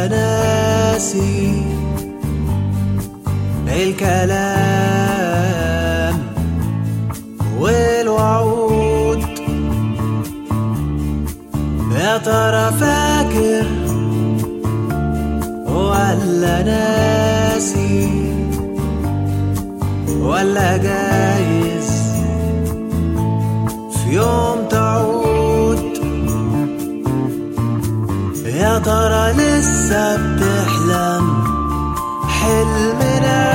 ولا ناسي الكلام والوعود يا ترى فاكر ولا ناسي ولا جايز في يوم تعود يا ترى لسه بتحلم حلمنا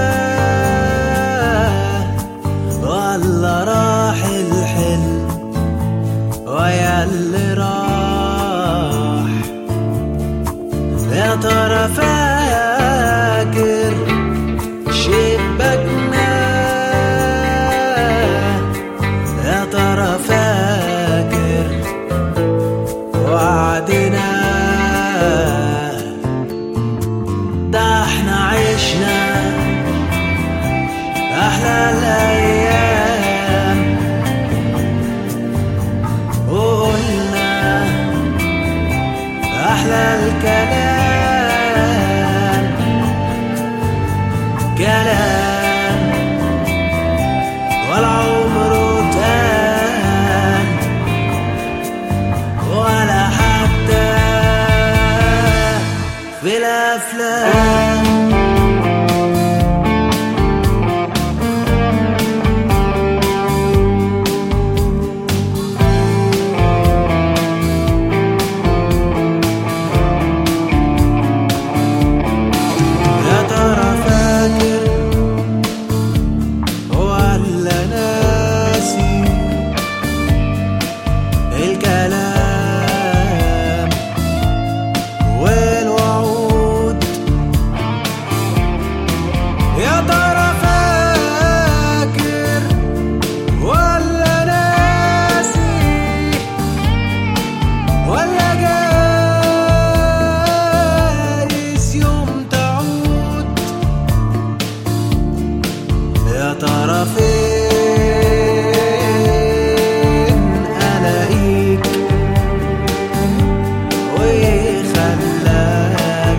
ولا راح الحلم ويا اللي راح يا ترى فاكر شبكنا يا ترى فاكر وعدنا ده احنا عشنا احلى الايام وقلنا احلى الكلام كلام ولا عمره تان ولا حتى في الافلام يا ترى فاكر ولا ناسي الكلام والوعود يا ترى فاكر ولا ناسي ولا جايز يوم تعود يا ترى فين الاقيك ويخلاك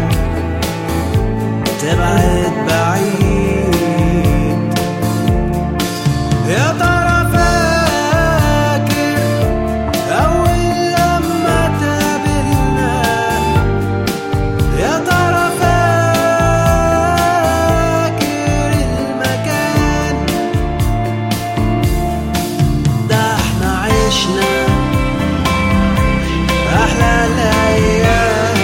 تبعد بعيد يا ترى فاكر أول لما تقابلنا يا ترى فاكر المكان ده احنا عشنا أحلى الأيام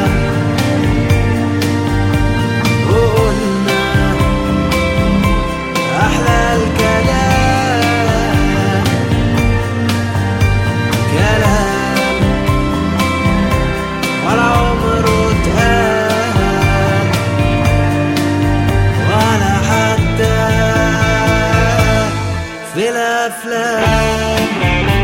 وقلنا أحلى الكلام كلام ولا عمره اتقال ولا حتى في الأفلام